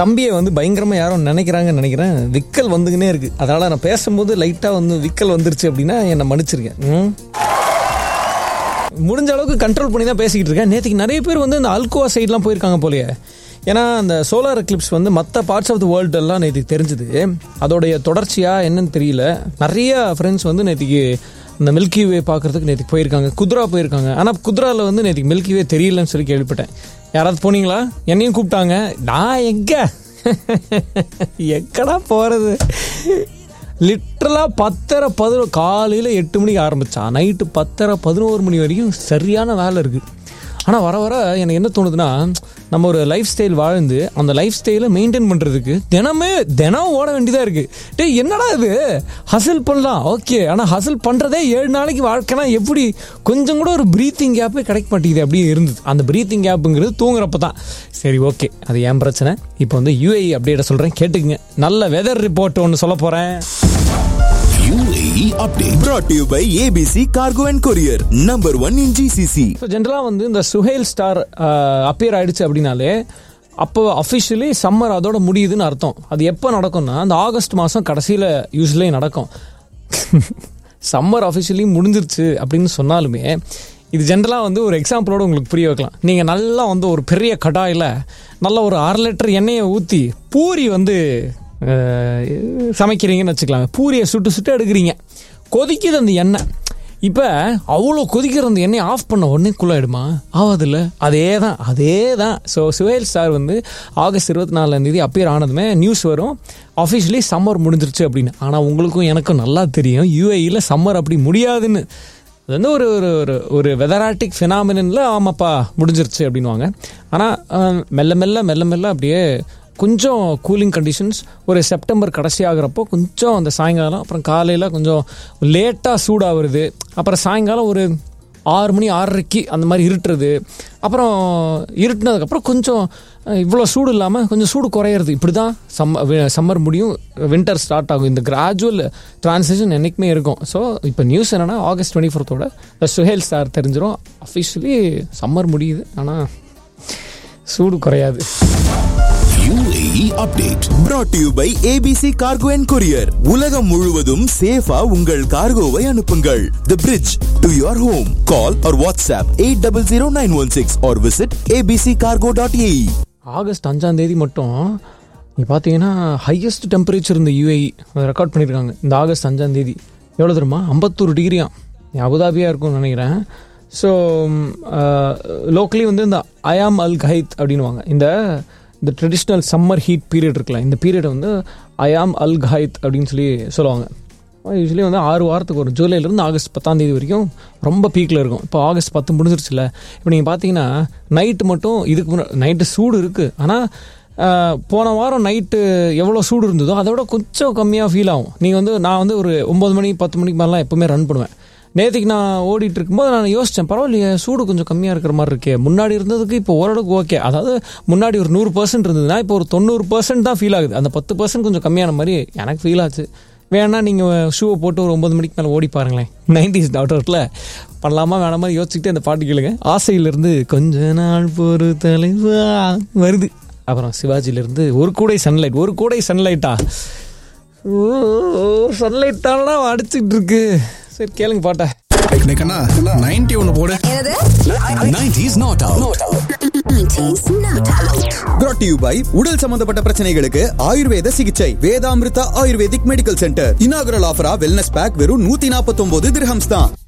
தம்பியை வந்து பயங்கரமாக யாரும் நினைக்கிறாங்கன்னு நினைக்கிறேன் விக்கல் வந்துக்கினே இருக்கு அதனால நான் பேசும்போது லைட்டாக வந்து விக்கல் வந்துருச்சு அப்படின்னா என்னை மன்னிச்சிருக்கேன் ம். முடிஞ்ச அளவுக்கு கண்ட்ரோல் பண்ணி தான் பேசிக்கிட்டு இருக்கேன் நேற்றுக்கு நிறைய பேர் வந்து இந்த அல்கோவா சைட்லாம் போயிருக்காங்க போலயே ஏன்னா அந்த சோலார் எக்லிப்ஸ் வந்து மற்ற பார்ட்ஸ் ஆஃப் த வேர்ல்டு எல்லாம் நேற்றுக்கு தெரிஞ்சுது அதோடைய தொடர்ச்சியா என்னன்னு தெரியல நிறைய ஃப்ரெண்ட்ஸ் வந்து நேற்றுக்கு இந்த மில்கி வே பார்க்கறதுக்கு நேற்றுக்கு போயிருக்காங்க குத்ரா போயிருக்காங்க ஆனால் குத்ராவில் வந்து நேற்றுக்கு மில்கி வே தெரியலன்னு சொல்லி கேள்விப்பட்டேன் யாராவது போனீங்களா என்னையும் கூப்பிட்டாங்க நான் எங்க எக்கடா போகிறது லிட்ரலாக பத்தரை பதினோ காலையில் எட்டு மணிக்கு ஆரம்பித்தா நைட்டு பத்தரை பதினோரு மணி வரைக்கும் சரியான வேலை இருக்குது ஆனால் வர வர எனக்கு என்ன தோணுதுன்னா நம்ம ஒரு லைஃப் ஸ்டைல் வாழ்ந்து அந்த லைஃப் ஸ்டைலை மெயின்டைன் பண்ணுறதுக்கு தினமே தினம் ஓட வேண்டியதாக இருக்குது டேய் என்னடா இது ஹசில் பண்ணலாம் ஓகே ஆனால் ஹசில் பண்ணுறதே ஏழு நாளைக்கு வாழ்க்கைனா எப்படி கொஞ்சம் கூட ஒரு ப்ரீத்திங் கேப்பே கிடைக்க மாட்டேங்குது அப்படியே இருந்தது அந்த ப்ரீத்திங் கேப்புங்கிறது தூங்குறப்ப தான் சரி ஓகே அது ஏன் பிரச்சனை இப்போ வந்து யூஏஇ அப்டேட்டை சொல்கிறேன் கேட்டுக்குங்க நல்ல வெதர் ரிப்போர்ட் ஒன்று சொல்ல போகிறேன் UAE update brought to you by ABC Cargo and Courier, number one in GCC. So ஜென்ரலாக வந்து இந்த சுஹேல் ஸ்டார் அப்பியர் ஆயிடுச்சு அப்படின்னாலே அப்போ அஃபிஷியலி சம்மர் அதோட முடியுதுன்னு அர்த்தம் அது எப்போ நடக்கும்னா அந்த ஆகஸ்ட் மாதம் கடைசியில் யூஸ்வலி நடக்கும் சம்மர் அஃபிஷியலி முடிஞ்சிருச்சு அப்படின்னு சொன்னாலுமே இது ஜென்ரலாக வந்து ஒரு எக்ஸாம்பிளோட உங்களுக்கு புரிய வைக்கலாம் நீங்கள் நல்லா வந்து ஒரு பெரிய கடாயில் நல்ல ஒரு அரை லிட்டர் எண்ணெயை ஊற்றி பூரி வந்து அஹ், சமைக்கிறீங்கன்னு வச்சுக்கலாங்க பூரியை சுட்டு சுட்டு எடுக்கிறீங்க கொதிக்குது அந்த எண்ணெய் இப்போ அவ்வளோ கொதிக்கிற அந்த எண்ணெய் ஆஃப் பண்ண உடனே குள்ளாயிடுமா ஆகாதுல்ல அதே தான் அதே தான் ஸோ சுஹேல் ஸ்டார் வந்து ஆகஸ்ட் இருபத்தி நாலாம் தேதி அப்பியர் ஆனதுமே நியூஸ் வரும் அஃபிஷியலி சம்மர் முடிஞ்சிருச்சு அப்படின்னு ஆனால் உங்களுக்கும் எனக்கும் நல்லா தெரியும் யூஏஇயில் சம்மர் அப்படி முடியாதுன்னு அது வந்து ஒரு ஒரு ஒரு ஒரு வெதராட்டிக் ஃபினாமினில் ஆமாப்பா முடிஞ்சிருச்சு அப்படின்வாங்க ஆனால் மெல்ல மெல்ல மெல்ல மெல்ல அப்படியே கொஞ்சம் கூலிங் கண்டிஷன்ஸ் ஒரு செப்டம்பர் கடைசி ஆகிறப்போ கொஞ்சம் அந்த சாயங்காலம் அப்புறம் காலையில் கொஞ்சம் லேட்டாக சூடாக வருது அப்புறம் சாயங்காலம் ஒரு ஆறு மணி ஆறரைக்கு அந்த மாதிரி இருட்டுறது அப்புறம் இருட்டுனதுக்கப்புறம் கொஞ்சம் அஹ், இவ்வளோ சூடு இல்லாமல் கொஞ்சம் சூடு குறையிறது இப்படி தான் சம்ம சம்மர் முடியும் வின்டர் ஸ்டார்ட் ஆகும் இந்த கிராஜுவல் டிரான்சிஷன் என்றைக்குமே இருக்கும் ஸோ இப்போ நியூஸ் என்னென்னா ஆகஸ்ட் டுவெண்ட்டி ஃபோர்த்தோட சுஹேல் ஸ்டார் தெரிஞ்சிடும் அஃபிஷியலி சம்மர் முடியுது ஆனால் சூடு குறையாது UAE update brought to you by ABC Cargo and Courier. உலகம் முழுவதும் சேஃபா உங்கள் கார்கோவை அனுப்புங்கள். The bridge to your home. Call or WhatsApp 800916 or visit abccargo.ae. August அஞ்சாம் தேதி மட்டும் நீ பார்த்தீங்கன்னா ஹையஸ்ட் டெம்பரேச்சர் இந்த யூஏஇ ரெக்கார்ட் பண்ணியிருக்காங்க இந்த ஆகஸ்ட் அஞ்சாம் தேதி எவ்வளோ தெரியுமா ஐம்பத்தோரு டிகிரியாம் அபுதாபியாக இருக்கும்னு நினைக்கிறேன் ஸோ லோக்கலி வந்து இந்த அயாம் அல் கஹைத் அப்படின்னுவாங்க இந்த இந்த ட்ரெடிஷ்னல் சம்மர் ஹீட் பீரியட் இருக்குல்ல இந்த பீரியட் வந்து அயாம் அல் கஹைத் அப்படின்னு சொல்லி சொல்லுவாங்க யூஸ்வலி வந்து ஆறு வாரத்துக்கு ஒரு ஜூலைலேருந்து ஆகஸ்ட் பத்தாம் தேதி வரைக்கும் ரொம்ப பீக்கில் இருக்கும் இப்போ ஆகஸ்ட் பத்து முடிஞ்சிருச்சுல இப்போ நீங்கள் பார்த்தீங்கன்னா நைட்டு மட்டும் இதுக்கு முன்னாடி நைட்டு சூடு இருக்குது ஆனால் போன வாரம் நைட்டு எவ்வளோ சூடு இருந்ததோ அதை விட கொஞ்சம் கம்மியாக ஃபீல் ஆகும் நீங்கள் வந்து நான் வந்து ஒரு ஒம்பது மணி பத்து மணிக்கு மேலாம் எப்போவுமே ரன் பண்ணுவேன் நேற்றுக்கு நான் ஓடிட்டு இருக்கும்போது நான் யோசித்தேன் பரவாயில்லையே சூடு கொஞ்சம் கம்மியாக இருக்கிற மாதிரி இருக்கே முன்னாடி இருந்ததுக்கு இப்போ ஓரளவுக்கு ஓகே அதாவது முன்னாடி ஒரு நூறு பர்சன்ட் இருந்ததுன்னா இப்போ ஒரு தொண்ணூறு பர்சன்ட் தான் ஃபீல் ஆகுது அந்த பத்து பர்சன்ட் கொஞ்சம் கம்மியான மாதிரி எனக்கு ஃபீல் ஆச்சு வேணா நீங்கள் ஷூவை போட்டு ஒரு ஒன்பது மணிக்கு மேலே ஓடி பாருங்களேன் நைன்டிஸ் டாக்டர்ஸில் பண்ணலாமா வேணாமா யோசிச்சுக்கிட்டு அந்த பாட்டு கேளுங்க ஆசையிலிருந்து கொஞ்ச நாள் பொறு தலைவா வருது அப்புறம் சிவாஜியிலேருந்து ஒரு கூடை சன்லைட் ஒரு கூடை சன்லைட்டா சன்லைட் தானடா அடிச்சுட்டு இருக்கு சரி கேளுங்க பாட்டை கண்ணா நைன்டி ஒன்னு போடு என்னது 90s not out. Nineties not out. brought to you by உடல் சம்பந்தப்பட்ட பிரச்சனைகளுக்கு ஆயுர்வேத சிகிச்சை Vedamrutha ayurvedic medical centre inaugural ஆஃபரா வெல்னஸ் பேக் வெறும் நூத்தி நாற்பத்தி ஒன்பது திரஹம்ஸ் தான்